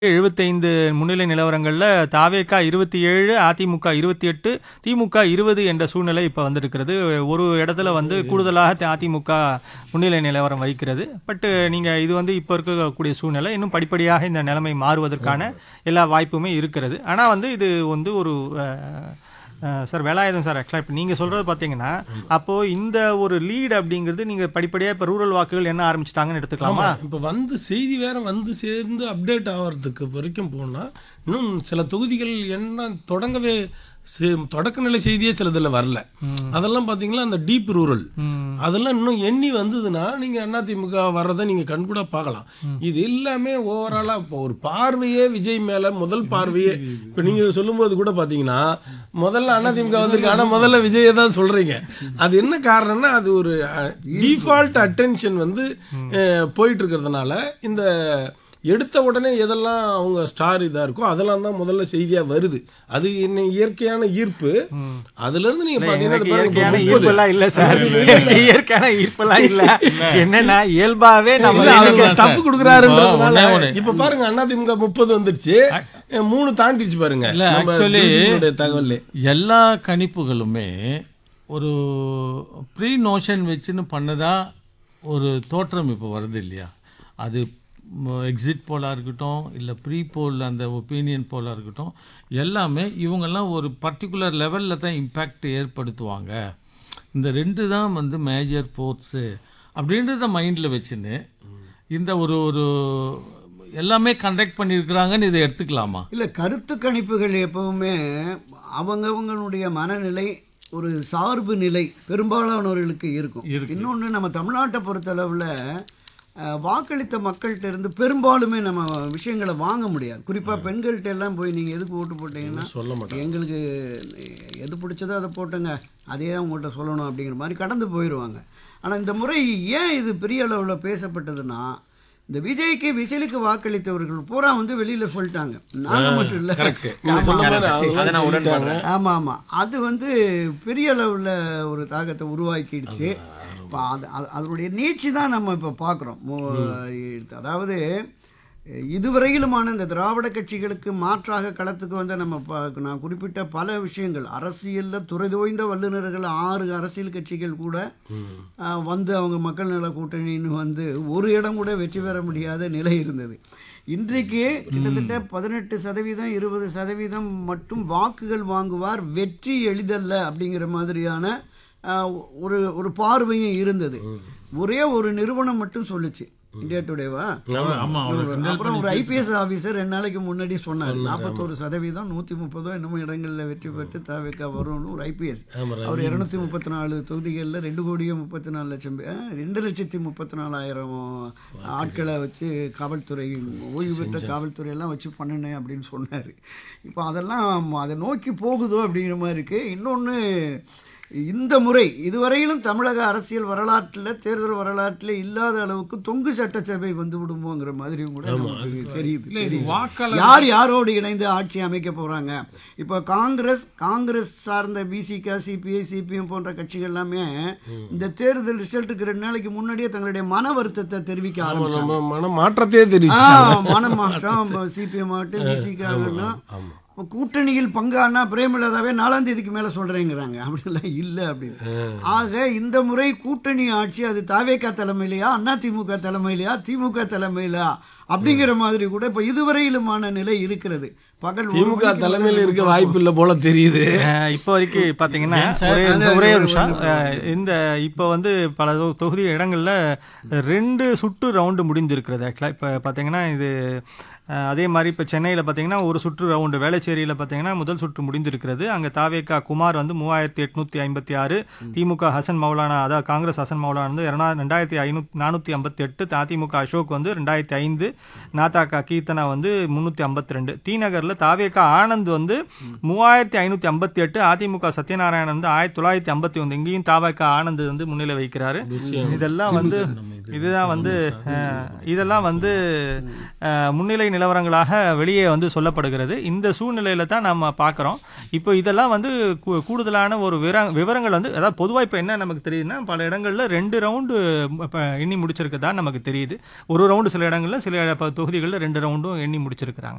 எழுபத்தைந்து முன்னிலை நிலவரங்களில் தாவேகா இருபத்தி ஏழு அதிமுக இருபத்தி எட்டு திமுக இருபது என்ற சூழ்நிலை இப்போ வந்திருக்கிறது ஒரு இடத்துல வந்து கூடுதலாக அதிமுக முன்னிலை நிலவரம் வைக்கிறது பட்டு நீங்கள் இது வந்து இப்போ இருக்கக்கூடிய சூழ்நிலை இன்னும் படிப்படியாக இந்த நிலைமை மாறுவதற்கான எல்லா வாய்ப்புமே இருக்கிறது ஆனால் வந்து இது வந்து ஒரு அஹ், அஹ், சார் வேலாயுதம் சார் ஆக்சுவலாக இப்போ நீங்கள் சொல்கிறது பார்த்தீங்கன்னா அப்போது இந்த ஒரு லீட் அப்படிங்கிறது நீங்கள் படிப்படியாக இப்போ ரூரல் வாக்குகள் என்ன ஆரம்பிச்சிட்டாங்கன்னு எடுத்துக்கலாமா ஆமா இப்போ வந்து செய்தி வேற வந்து சேர்ந்து அப்டேட் ஆகிறதுக்கு வரைக்கும் போனா இன்னும் சில தொகுதிகள் என்ன தொடங்கவே செ- தொடக்க நிலை செய்தியே சிலதில் வரல அதெல்லாம் பார்த்தீங்கன்னா அந்த டீப் ரூரல் ம். அதெல்லாம் இன்னும் எண்ணி வந்ததுன்னா நீங்கள் அதிமுக வர்றதை நீங்கள் கண்கூட பார்க்கலாம் இது எல்லாமே ஓவராலாக இப்போ ஒரு பார்வையே விஜய் மேலே முதல் பார்வையே இப்போ நீங்கள் சொல்லும்போது கூட பார்த்தீங்கன்னா முதல்ல அதிமுக வந்திருக்கு ஆனால் முதல்ல விஜயை தான் சொல்கிறீங்க அது என்ன காரணம்னா அது ஒரு டிஃபால்ட் அட்டென்ஷன் வந்து அஹ், போயிட்டு இருக்கிறதுனால இந்த எடுத்த உடனே எதெல்லாம் அவங்க ஸ்டார் இதாக இருக்கோ அதெல்லாம் தான் முதல்ல செய்தியாக வருது அது என்ன இயற்கையான ஈர்ப்பு அதுலேருந்து நீங்கள் பார்த்தீங்கன்னா எனக்கு அது பாருங்க, இப்போ இயற்கையான முப்பது. ஈர்ப்பெல்லாம் இல்ல சார் எனக்கு இயற்கையான ஈர்ப்பெல்லாம் இல்ல என்னன்னா இயல்பாவே நம்ம இல்ல, அவங்க எனக்கு தப்பு கொடுக்குறாருன்றதுனால ஒண்ணே ஒண்ணு. இப்ப பாருங்க அதிமுக முப்பது வந்துருச்சு அஹ் மூணு தாண்டிடுச்சு பாருங்க இல்ல, நம்ம actually- டிவியினுடைய தகவல் எல்லா கணிப்புகளுமே ஒரு ப்ரீ நோஷன் வச்சுன்னு பண்ணதா ஒரு தோற்றம் இப்போ வருது இல்லையா அது எக்ஸிட் போலாக இருக்கட்டும் இல்லை ப்ரீ போல் அந்த ஒப்பீனியன் போலாக இருக்கட்டும் எல்லாமே இவங்கெல்லாம் ஒரு பர்டிகுலர் லெவலில் தான் இம்பேக்ட் ஏற்படுத்துவாங்க இந்த ரெண்டு தான் வந்து மேஜர் ஃபோர்ஸு அப்படின்றத மைண்டில் வச்சுன்னு இந்த ஒரு ஒரு எல்லாமே கண்டக்ட் பண்ணியிருக்கிறாங்கன்னு இதை எடுத்துக்கலாமா இல்லை கருத்து கணிப்புகள் எப்பவுமே அவங்கவங்களுடைய மனநிலை ஒரு சார்பு நிலை பெரும்பாலானவர்களுக்கு இருக்கும் இன்னொன்று நம்ம தமிழ்நாட்டை பொறுத்தளவில் அஹ், வாக்களித்த மக்கள்கிட்ட இருந்து பெரும்பாலுமே நம்ம விஷயங்களை வாங்க முடியாது குறிப்பாக பெண்கள்கிட்ட எல்லாம் போய் நீங்கள் எதுக்கு ஓட்டு போட்டீங்கன்னா சொல்ல மாட்டேன் எங்களுக்கு எது பிடிச்சதோ அதை போட்டுங்க அதே தான் உங்கள்கிட்ட சொல்லணும் அப்படிங்கிற மாதிரி கடந்து போயிடுவாங்க ஆனால் இந்த முறை ஏன் இது பெரிய அளவில் பேசப்பட்டதுன்னா இந்த விஜய்க்கு விசிலுக்கு வாக்களித்தவர்கள் பூரா வந்து வெளியில சொல்லிட்டாங்க நாங்க மட்டும் இல்லை நீங்க சொன்ன மாதிரி அதெல்லாம் அதை நான் உடன்படுறேன். சொல்லிட்டாங்க. ஆமா ஆமா அது வந்து பெரிய அளவில் ஒரு தாக்கத்தை உருவாக்கிடுச்சு இப்போ அது அது- அதனுடைய நீட்சி தான் நம்ம இப்போ பார்க்குறோம் அதாவது இதுவரையிலுமான இந்த திராவிட கட்சிகளுக்கு மாற்றாக களத்துக்கு வந்த நம்ம ப- நான் குறிப்பிட்ட பல விஷயங்கள் அரசியலில் துறைதோய்ந்த வல்லுநர்கள் ஆறு அரசியல் கட்சிகள் கூட ஆ, வந்து அவங்க மக்கள் நல கூட்டணின்னு வந்து ஒரு இடம் கூட வெற்றி பெற முடியாத நிலை இருந்தது இன்றைக்கு கிட்டத்தட்ட பதினெட்டு சதவீதம் இருபது சதவீதம் மட்டும் வாக்குகள் வாங்குவார் வெற்றி எளிதல்ல அப்படிங்கிற மாதிரியான ஆ, ஒரு ஒரு பார்வையும் இருந்தது ஒரே ஒரு நிறுவனம் மட்டும் சொல்லுச்சு இந்தியா டுடேவா ஆமா அவரை கிண்டல் அப்புறம் ஒரு ஐபிஎஸ் ஆஃபீஸர் ரெண்டு நாளைக்கு முன்னாடி சொன்னார் நாற்பத்தோரு சதவீதம் நூற்றி முப்பதோ என்னமோ இடங்களில் வெற்றி பெற்று தாவேக்கா வரும்னு ஒரு ஐபிஎஸ் ஆமா, அவர் இரநூத்தி முப்பத்தி நாலு தொகுதிகளில் ரெண்டு கோடியே முப்பத்தி நாலு லட்சம் பே- அஹ், ரெண்டு லட்சத்தி முப்பத்தி நாலாயிரம் ஆட்களை வச்சு காவல்துறை ஓய்வு பெற்ற காவல்துறை எல்லாம் வச்சு பண்ணினேன் அப்படின்னு சொன்னார் இப்போ அதெல்லாம் அதை நோக்கி போகுதோ அப்படிங்கிற மாதிரி இருக்குது இன்னொன்று இந்த முறை இதுவரையிலும் தமிழக அரசியல் வரலாற்றில் தேர்தல் வரலாற்றில் இல்லாத அளவுக்கு தொங்கு சட்டசபை வந்து விடுமோங்கிற மாதிரியும் கூட நமக்கு தெரியுது இல்லை இது தெரியுது. வாக்காளர் யார் யாரோடு இணைந்து ஆட்சி அமைக்க போறாங்க இப்போ காங்கிரஸ் காங்கிரஸ் சார்ந்த பிசிக சிபிஐ சிபிஎம் போன்ற கட்சிகள் எல்லாமே இந்த தேர்தல் ரிசல்ட்டுக்கு ரெண்டு நாளைக்கு முன்னாடியே தங்களுடைய மன வருத்தத்தை தெரிவிக்க ஆமா, ஆரம்பிச்சாங்க நம்ம மன மாற்றத்தையே ஆ, தெரிவிச்சு மன மாற்றம் சிபிஎம் ஆகட்டும் பிசிக ஆகட்டும் இப்போ கூட்டணியில் பங்கானா பிரேமலதாவே நாலாம் தேதிக்கு மேல சொல்றேங்கிறாங்க அப்படிலாம் இல்லை அப்படின்னு ஆக இந்த முறை கூட்டணி ஆட்சி அது தாவேகா தலைமையிலையா அண்ணா திமுக தலைமையிலையா திமுக தலைமையிலா அப்படிங்கிற மாதிரி கூட இப்போ இதுவரையிலுமான நிலை இருக்கிறது பகல் ஒரு திமுக மணிக்கு தலைமையில் மேல இருக்க வாய்ப்பு இல்லை போல தெரியுது அஹ் இப்போ வரைக்கும் பார்த்தீங்கன்னா ஒரே இந்த ஒரே ஒரு நிமிஷம் அஹ் இந்த இப்போ வந்து பல தொ- தொகுதி இடங்களில் ரெண்டு சுற்று ரவுண்டு முடிந்திருக்கிறது ஆக்சுவலாக இப்போ பார்த்தீங்கன்னா இது அஹ் அதே மாதிரி இப்போ சென்னையில் பார்த்தீங்கன்னா ஒரு சுற்று ரவுண்டு வேளச்சேரியில் பார்த்தீங்கன்னா முதல் சுற்று முடிந்திருக்கிறது அங்கே தாவேகா குமார் வந்து மூவாயிரத்தி எட்நூற்றி ஐம்பத்தி ஆறு திமுக ஹசன் மௌலானா அதாவது காங்கிரஸ் ஹசன் மௌலானா வந்து இரநா ரெண்டாயிரத்தி ஐநூத் நானூற்றி ஐம்பத்தி எட்டு அதிமுக அசோக் வந்து ரெண்டாயிரத்தி ஐந்து நாதாக்கா கீர்த்தனா வந்து முந்நூற்றி ஐம்பத்தி ரெண்டு டி நகரில் தாவேகா ஆனந்த் வந்து மூவாயிரத்தி ஐநூற்றி ஐம்பத்தி எட்டு அதிமுக சத்யநாராயணன் வந்து ஆயிரத்தி தொள்ளாயிரத்தி ஐம்பத்தி ஒன்று இங்கேயும் தாவேகா ஆனந்த் வந்து முன்னிலை வைக்கிறாரு இதெல்லாம் வந்து இதுதான் வந்து அஹ், இதெல்லாம் வந்து அஹ், முன்னிலை நிலவரங்களாக வெளியே வந்து சொல்லப்படுகிறது இந்த சூழ்நிலையில தான் நம்ம பார்க்குறோம் இப்போ இதெல்லாம் வந்து கூ- கூடுதலான ஒரு விவர விவரங்கள் வந்து அதாவது பொதுவாக இப்போ என்ன நமக்கு தெரியுதுன்னா பல இடங்களில் ரெண்டு ரவுண்டு இப்போ எண்ணி முடிச்சிருக்கதா நமக்கு தெரியுது ஒரு ரவுண்டு சில இடங்களில் சில தொகுதிகளில் ரெண்டு ரவுண்டும் எண்ணி முடிச்சிருக்கிறாங்க